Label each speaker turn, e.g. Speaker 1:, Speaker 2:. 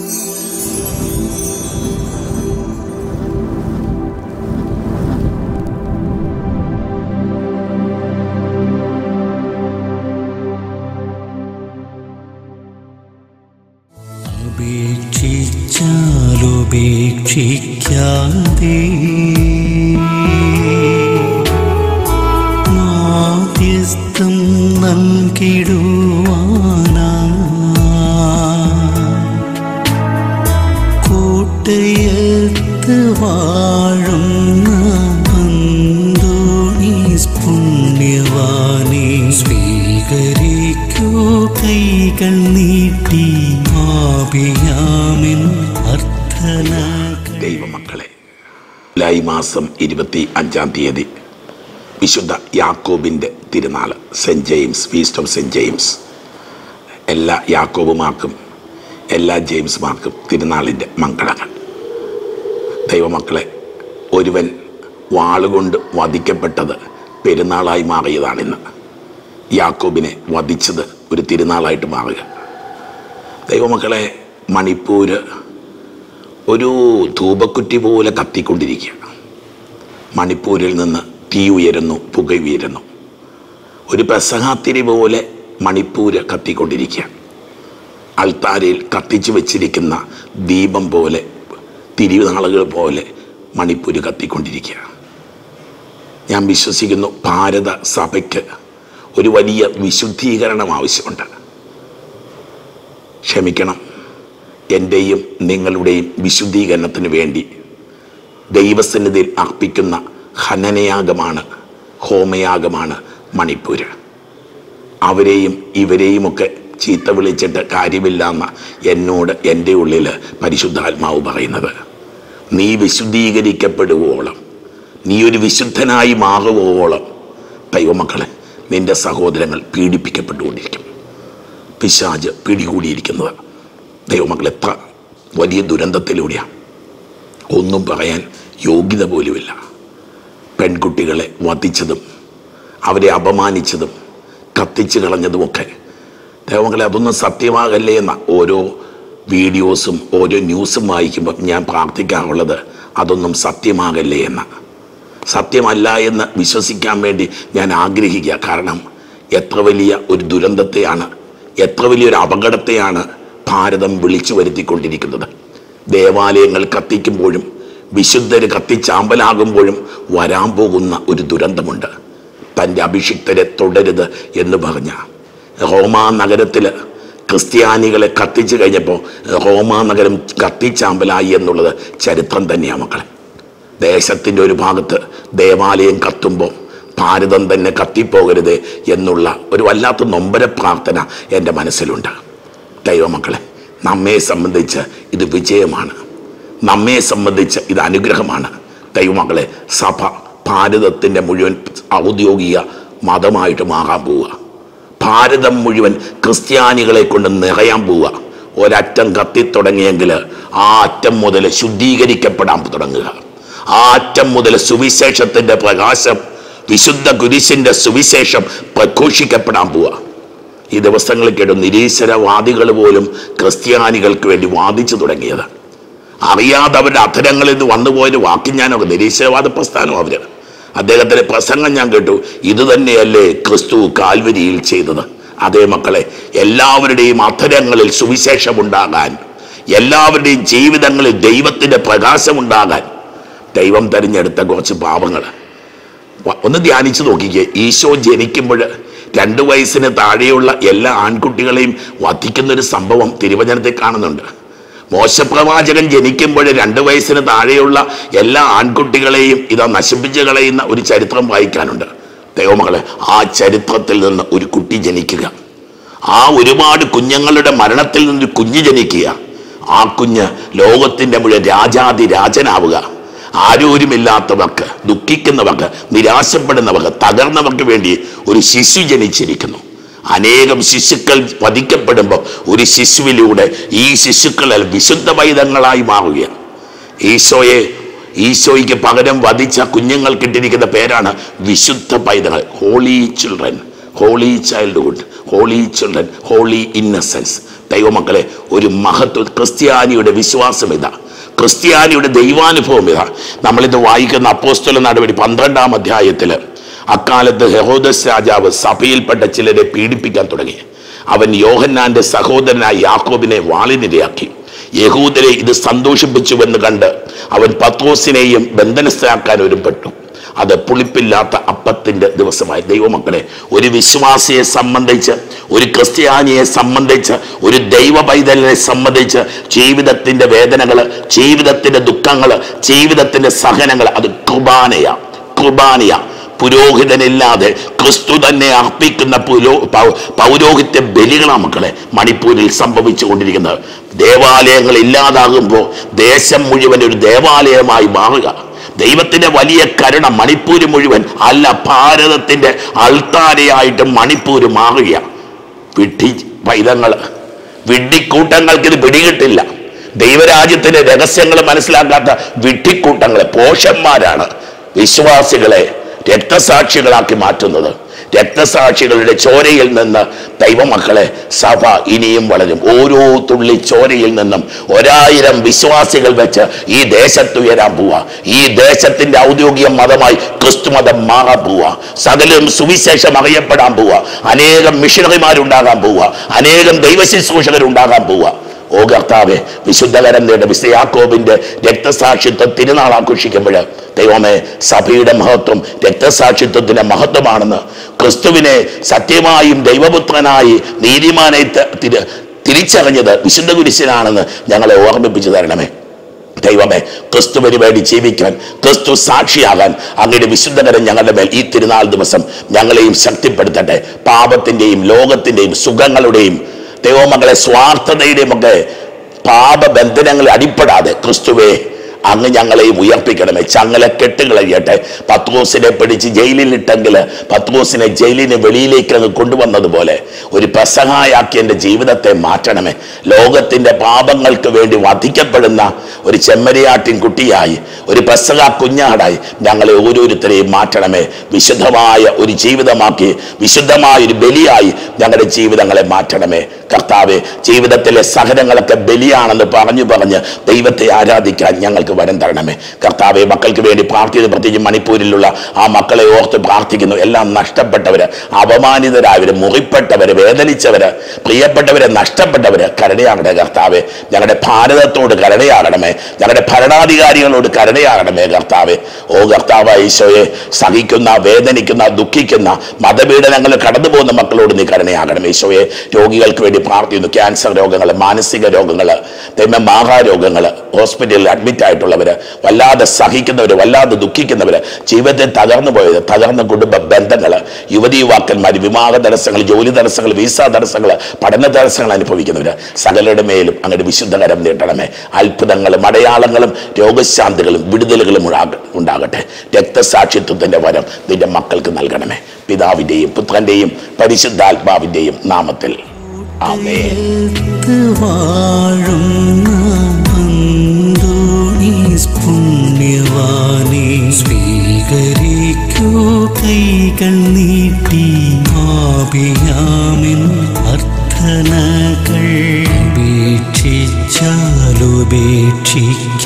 Speaker 1: ഉപേക്ഷിച്ചാലുപേക്ഷിക്കാതെ മാധ്യസ്ഥം നൽകിടുവാനാ കോട്ടയത്ത് വാഴുന്ന അന്തോണീസ് പുണ്യവാനെ സ്വീകരിക്കൂ കൈകൾ നീട്ടി ആപിയാമിൻ അർത്ഥന
Speaker 2: ദൈവമക്കളെ ജൂലൈ മാസം ഇരുപത്തി അഞ്ചാം തീയതി വിശുദ്ധ യാക്കോബിൻ്റെ തിരുനാൾ Saint James feast of Saint James എല്ലാ യാക്കോബുമാർക്കും എല്ലാ ജെയിംസുമാർക്കും തിരുനാളിൻ്റെ മംഗളങ്ങൾ ദൈവമക്കളെ ഒരുവൻ വാളുകൊണ്ട് വധിക്കപ്പെട്ടത് പെരുന്നാളായി മാറിയതാണിന്ന് യാക്കോബിനെ വധിച്ചത് ഒരു തിരുനാളായിട്ട് മാറുക ദൈവമക്കളെ മണിപ്പൂര് ഒരു ധൂപക്കുറ്റി പോലെ കത്തിക്കൊണ്ടിരിക്കുക മണിപ്പൂരിൽ നിന്ന് തീ ഉയരുന്നു പുക ഉയരുന്നു ഒരു പെസഹാത്തിരി പോലെ മണിപ്പൂര് കത്തിക്കൊണ്ടിരിക്കുക അൾത്താരയിൽ കത്തിച്ചു വെച്ചിരിക്കുന്ന ദീപം പോലെ തിരുനാളുകൾ പോലെ മണിപ്പൂര് കത്തിക്കൊണ്ടിരിക്കുക ഞാൻ വിശ്വസിക്കുന്നു ഭാരത സഭയ്ക്ക് ഒരു വലിയ വിശുദ്ധീകരണം ആവശ്യമുണ്ട് ക്ഷമിക്കണം എൻ്റെയും നിങ്ങളുടെയും വിശുദ്ധീകരണത്തിന് വേണ്ടി ദൈവസന്നിധിയിൽ അർപ്പിക്കുന്ന ഹനനയാഗമാണ് ഹോമയാഗമാണ് മണിപ്പൂര് അവരെയും ഇവരെയുമൊക്കെ ചീത്ത വിളിച്ചിട്ട് കാര്യമില്ലാന്ന എന്നോട് എൻ്റെ ഉള്ളിൽ പരിശുദ്ധാത്മാവ് പറയുന്നത് നീ വിശുദ്ധീകരിക്കപ്പെടുവോളം നീ ഒരു വിശുദ്ധനായി മാറുവോളം ദൈവമക്കളെ നിന്റെ സഹോദരങ്ങൾ പീഡിപ്പിക്കപ്പെട്ടുകൊണ്ടിരിക്കും പിശാജ് പിടികൂടിയിരിക്കുന്നത് ദൈവമക്കൾ എത്ര വലിയ ദുരന്തത്തിലൂടെയാണ് ഒന്നും പറയാൻ യോഗ്യത പോലുമില്ല പെൺകുട്ടികളെ വധിച്ചതും അവരെ അപമാനിച്ചതും കത്തിച്ചു കളഞ്ഞതുമൊക്കെ ദൈവമക്കളെ അതൊന്നും സത്യമാകല്ലേ എന്ന ഓരോ വീഡിയോസും ഓരോ ന്യൂസും വായിക്കുമ്പോൾ ഞാൻ പ്രാർത്ഥിക്കാറുള്ളത് അതൊന്നും സത്യമാകല്ലേ എന്ന സത്യമല്ല എന്ന് വിശ്വസിക്കാൻ വേണ്ടി ഞാൻ ആഗ്രഹിക്കുക കാരണം എത്ര വലിയ ഒരു ദുരന്തത്തെയാണ് എത്ര വലിയൊരു അപകടത്തെയാണ് ഭാരതം വിളിച്ചു വരുത്തിക്കൊണ്ടിരിക്കുന്നത് ദേവാലയങ്ങൾ കത്തിക്കുമ്പോഴും വിശുദ്ധര് കത്തിച്ചാമ്പലാകുമ്പോഴും വരാൻ പോകുന്ന ഒരു ദുരന്തമുണ്ട് തൻ്റെ അഭിഷിക്തരെ തുടരുത് എന്ന് പറഞ്ഞ റോമാ നഗരത്തിൽ ക്രിസ്ത്യാനികളെ കത്തിച്ചു കഴിഞ്ഞപ്പോൾ റോമാ നഗരം കത്തിച്ചാമ്പലായി എന്നുള്ളത് ചരിത്രം തന്നെയാണ് മക്കളെ ദേശത്തിൻ്റെ ഒരു ഭാഗത്ത് ദേവാലയം കത്തുമ്പോൾ ഭാരതം തന്നെ കത്തിപ്പോകരുത് എന്നുള്ള ഒരു വല്ലാത്ത നൊമ്പര പ്രാർത്ഥന എൻ്റെ മനസ്സിലുണ്ട് ദൈവമക്കളെ നമ്മെ സംബന്ധിച്ച് ഇത് വിജയമാണ് നമ്മെ സംബന്ധിച്ച് ഇത് അനുഗ്രഹമാണ് ദൈവമക്കളെ സഭ ഭാരതത്തിൻ്റെ മുഴുവൻ ഔദ്യോഗിക മതമായിട്ട് മാറാൻ പോവുക ഭാരതം മുഴുവൻ ക്രിസ്ത്യാനികളെ കൊണ്ട് നിറയാൻ പോവുക ഒരറ്റം കത്തിത്തുടങ്ങിയെങ്കിൽ ആ അറ്റം മുതൽ ശുദ്ധീകരിക്കപ്പെടാൻ തുടങ്ങുക ആ അറ്റം മുതൽ സുവിശേഷത്തിൻ്റെ പ്രകാശം വിശുദ്ധ കുരിശിൻ്റെ സുവിശേഷം പ്രഘോഷിക്കപ്പെടാൻ പോവുക ഈ ദിവസങ്ങളിൽ കേട്ടു നിരീശ്വരവാദികൾ പോലും ക്രിസ്ത്യാനികൾക്ക് വേണ്ടി വാദിച്ചു തുടങ്ങിയത് അറിയാതെ അവരുടെ അധരങ്ങളിൽ നിന്ന് വന്നുപോയൊരു വാക്ക് ഞാനൊക്കെ നിരീശ്വരവാദ പ്രസ്ഥാനം അവര് അദ്ദേഹത്തിന്റെ പ്രസംഗം ഞാൻ കേട്ടു ഇത് തന്നെയല്ലേ ക്രിസ്തു കാൽവരിയിൽ ചെയ്തത് അതേ മക്കളെ എല്ലാവരുടെയും അധരങ്ങളിൽ സുവിശേഷമുണ്ടാകാൻ എല്ലാവരുടെയും ജീവിതങ്ങളിൽ ദൈവത്തിന്റെ പ്രകാശമുണ്ടാകാൻ ദൈവം തിരഞ്ഞെടുത്ത കുറച്ച് പാവങ്ങൾ ഒന്ന് ധ്യാനിച്ചു നോക്കിക്കേ ഈശോ ജനിക്കുമ്പോൾ രണ്ട് വയസ്സിന് താഴെയുള്ള എല്ലാ ആൺകുട്ടികളെയും വധിക്കുന്ന ഒരു സംഭവം തിരുവചനത്തിൽ കാണുന്നുണ്ട് മോശപ്രവാചകൻ ജനിക്കുമ്പോൾ രണ്ട് വയസ്സിന് താഴെയുള്ള എല്ലാ ആൺകുട്ടികളെയും ഇതാ നശിപ്പിച്ച് കളയുന്ന ഒരു ചരിത്രം വായിക്കാനുണ്ട് ദൈവമകളെ ആ ചരിത്രത്തിൽ നിന്ന് ഒരു കുട്ടി ജനിക്കുക ആ ഒരുപാട് കുഞ്ഞുങ്ങളുടെ മരണത്തിൽ നിന്ന് ഒരു കുഞ്ഞ് ജനിക്കുക ആ കുഞ്ഞ് ലോകത്തിന്റെ മുഴുവൻ രാജാതി രാജനാവുക ആരോരുമില്ലാത്തവർക്ക് ദുഃഖിക്കുന്നവർക്ക് നിരാശപ്പെടുന്നവർക്ക് തകർന്നവർക്ക് വേണ്ടി ഒരു ശിശു ജനിച്ചിരിക്കുന്നു അനേകം ശിശുക്കൾ വധിക്കപ്പെടുമ്പോൾ ഒരു ശിശുവിലൂടെ ഈ ശിശുക്കളെ വിശുദ്ധ പൈതങ്ങളായി മാറുകയാണ് ഈശോയെ ഈശോയ്ക്ക് പകരം വധിച്ച കുഞ്ഞുങ്ങൾക്ക് ഇട്ടിരിക്കുന്ന പേരാണ് വിശുദ്ധ പൈതങ്ങൾ holy children holy childhood holy children holy innocence ദൈവമക്കളെ ഒരു മഹത്വ ക്രിസ്ത്യാനിയുടെ വിശ്വാസം ഇതാ ക്രിസ്ത്യാനിയുടെ ദൈവാനുഭവം ഇതാ നമ്മളിത് വായിക്കുന്ന അപ്പോസ്തല നടപടി പന്ത്രണ്ടാം അധ്യായത്തിൽ അക്കാലത്ത് ഹെഹോദസ് രാജാവ് സഭയിൽപ്പെട്ട ചിലരെ പീഡിപ്പിക്കാൻ തുടങ്ങി അവൻ യോഹന്നാന്റെ സഹോദരനായ യാക്കോബിനെ വാളിനിരയാക്കി യഹൂദരെ ഇത് സന്തോഷിപ്പിച്ചുവെന്ന് കണ്ട് അവൻ പത്രോസിനെയും ബന്ധനസ്ഥരാക്കാൻ ഒരുപ്പെട്ടു അത് പുളിപ്പില്ലാത്ത അപ്പത്തിന്റെ ദിവസമായി ദൈവമക്കളെ ഒരു വിശ്വാസിയെ സംബന്ധിച്ച് ഒരു ക്രിസ്ത്യാനിയെ സംബന്ധിച്ച് ഒരു ദൈവ പൈതലിനെ സംബന്ധിച്ച് ജീവിതത്തിന്റെ വേദനകൾ ജീവിതത്തിന്റെ ദുഃഖങ്ങൾ ജീവിതത്തിന്റെ സഹനങ്ങൾ അത് കുർബാനയാ കുർബാനയാ പുരോഹിതനില്ലാതെ ക്രിസ്തു തന്നെ അർപ്പിക്കുന്ന പുരോ പൗ- പൗരോഹിത്യ ബലികളാ മക്കളെ മണിപ്പൂരിൽ സംഭവിച്ചു കൊണ്ടിരിക്കുന്നത് ദേവാലയങ്ങൾ ഇല്ലാതാകുമ്പോൾ ദേശം മുഴുവൻ ഒരു ദേവാലയമായി മാറുക ദൈവത്തിന്റെ വലിയ കരുണ മണിപ്പൂര് മുഴുവൻ അല്ല ഭാരതത്തിന്റെ അൾത്താരയായിട്ട് മണിപ്പൂര് മാറുക വിഡ്ഢി പൈതങ്ങള് വിഡ്ഢിക്കൂട്ടങ്ങൾക്ക് ഇത് പിടികിട്ടില്ല ദൈവരാജ്യത്തിന്റെ രഹസ്യങ്ങൾ മനസ്സിലാക്കാത്ത വിഡ്ഢിക്കൂട്ടങ്ങളെ പോഷന്മാരാണ് വിശ്വാസികളെ രക്തസാക്ഷികളാക്കി മാറ്റുന്നത് രക്തസാക്ഷികളുടെ ചോരയിൽ നിന്ന് ദൈവമക്കളെ സഭ ഇനിയും വളരും ഓരോ തുള്ളി ചോരയിൽ നിന്നും ഒരായിരം വിശ്വാസികൾ വെച്ച് ഈ ദേശത്തുയരാൻ പോവാ ഈ ദേശത്തിന്റെ ഔദ്യോഗിക മതമായി ക്രിസ്തു മതം മാറാൻ പോവാ സകലം സുവിശേഷം അറിയപ്പെടാൻ പോവാ അനേകം മിഷണറിമാരുണ്ടാകാൻ പോവാ അനേകം ദൈവശുശ്രൂഷകരുണ്ടാകാൻ പോവാ ഓ കർത്താവെ വിശുദ്ധകരന്തയുടെ വിശുദ്ധ യാക്കോബിന്റെ രക്തസാക്ഷിത്വ തിരുനാൾ ആഘോഷിക്കുമ്പോൾ ദൈവമേ സഭയുടെ മഹത്വം രക്തസാക്ഷിത്വത്തിന്റെ മഹത്വമാണെന്ന് ക്രിസ്തുവിനെ സത്യമായും ദൈവപുത്രനായി നീതിമാനായി ത- തിരി- തിരിച്ചറിഞ്ഞത് വിശുദ്ധ കുരിശനാണെന്ന് ഞങ്ങളെ ഓർമ്മിപ്പിച്ചു തരണമേ ദൈവമേ ക്രിസ്തുവിന് വേണ്ടി ജീവിക്കാൻ ക്രിസ്തു സാക്ഷിയാകാൻ അങ്ങയുടെ വിശുദ്ധകരം ഞങ്ങളുടെ മേൽ ഈ തിരുനാൾ ദിവസം ഞങ്ങളെയും ശക്തിപ്പെടുത്തട്ടെ പാപത്തിന്റെയും ലോകത്തിന്റെയും സുഖങ്ങളുടെയും ദൈവമകളെ സ്വാർത്ഥതയുടെയും ഒക്കെ പാപബന്ധനങ്ങളിൽ അടിപ്പെടാതെ ക്രിസ്തുവേ അങ്ങ് ഞങ്ങളെയും ഉയർപ്പിക്കണമേ ചങ്ങല കെട്ടുകളയ്യട്ടെ പത്രോസിനെ പിടിച്ച് ജയിലിലിട്ടെങ്കിൽ പത്രോസിനെ ജയിലിന് വെളിയിലേക്ക് അങ്ങ് കൊണ്ടുവന്നതുപോലെ ഒരു പെസഹായാക്കി എൻ്റെ ജീവിതത്തെ മാറ്റണമേ ലോകത്തിൻ്റെ പാപങ്ങൾക്ക് വേണ്ടി വധിക്കപ്പെടുന്ന ഒരു ചെമ്മരിയാട്ടിൻ കുട്ടിയായി ഒരു പെസഹ കുഞ്ഞാടായി ഞങ്ങളെ ഓരോരുത്തരെയും മാറ്റണമേ വിശുദ്ധമായ ഒരു ജീവിതമാക്കി വിശുദ്ധമായ ഒരു ബലിയായി ഞങ്ങളുടെ ജീവിതങ്ങളെ മാറ്റണമേ കർത്താവെ ജീവിതത്തിലെ സഹനങ്ങളൊക്കെ ബലിയാണെന്ന് പറഞ്ഞു പറഞ്ഞ് ദൈവത്തെ ആരാധിക്കാൻ ഞങ്ങൾക്ക് വരം തരണമേ കർത്താവെ മക്കൾക്ക് വേണ്ടി പ്രാർത്ഥിച്ചത് പ്രത്യേകിച്ച് മണിപ്പൂരിലുള്ള ആ മക്കളെ ഓർത്ത് പ്രാർത്ഥിക്കുന്നു എല്ലാം നഷ്ടപ്പെട്ടവര് അപമാനിതരായവര് മുറിപ്പെട്ടവര് വേദനിച്ചവര് പ്രിയപ്പെട്ടവരെ നഷ്ടപ്പെട്ടവര് കരുണയാകണേ കർത്താവെ ഞങ്ങളുടെ ഭാരതത്തോട് കരുണയാകണമേ ഞങ്ങളുടെ ഭരണാധികാരികളോട് കരുണയാകണമേ കർത്താവെ ഓ കർത്താവ് ഈശോയെ സഹിക്കുന്ന വേദനിക്കുന്ന ദുഃഖിക്കുന്ന മതപീഡനങ്ങൾ കടന്നു പോകുന്ന മക്കളോട് നീ കരുണയാകണമേ ഈശോയെ രോഗികൾക്ക് വേണ്ടി പ്രാർത്ഥിക്കുന്നു ക്യാൻസർ രോഗങ്ങൾ മാനസിക രോഗങ്ങൾ തെമ്മ മാഹാരോഗങ്ങൾ ഹോസ്പിറ്റലിൽ അഡ്മിറ്റ് ആയിട്ടുള്ളവർ വല്ലാതെ സഹിക്കുന്നവർ വല്ലാതെ ദുഃഖിക്കുന്നവർ ജീവിതത്തിൽ തകർന്നു പോയത് തകർന്ന കുടുംബ ബന്ധങ്ങൾ യുവതി യുവാക്കന്മാർ വിവാഹ തടസ്സങ്ങൾ ജോലി തടസ്സങ്ങൾ വിസ തടസ്സങ്ങൾ പഠന തടസ്സങ്ങൾ അനുഭവിക്കുന്നവർ സകലരുടെ മേലും അങ്ങയുടെ വിശുദ്ധകരം നീട്ടണമേ അത്ഭുതങ്ങളും അടയാളങ്ങളും രോഗശാന്തികളും വിടുതലുകളും ഉണ്ടാക- ഉണ്ടാകട്ടെ രക്തസാക്ഷിത്വത്തിന്റെ വരം നിന്റെ മക്കൾക്ക് നൽകണമേ പിതാവിൻ്റെയും പുത്രന്റെയും പരിശുദ്ധാത്മാവിൻ്റെയും നാമത്തിൽ ആമേൻ
Speaker 1: ഏത്ത് വാഴുന്ന അന്തോണീസ് പുണ്യവാനെ സ്വീകരിക്കൂ കൈകൾ നീട്ടി ആപിയാമിൻ അർത്ഥനകൾ ഉപേക്ഷിച്ചാലുപേക്ഷിക്ക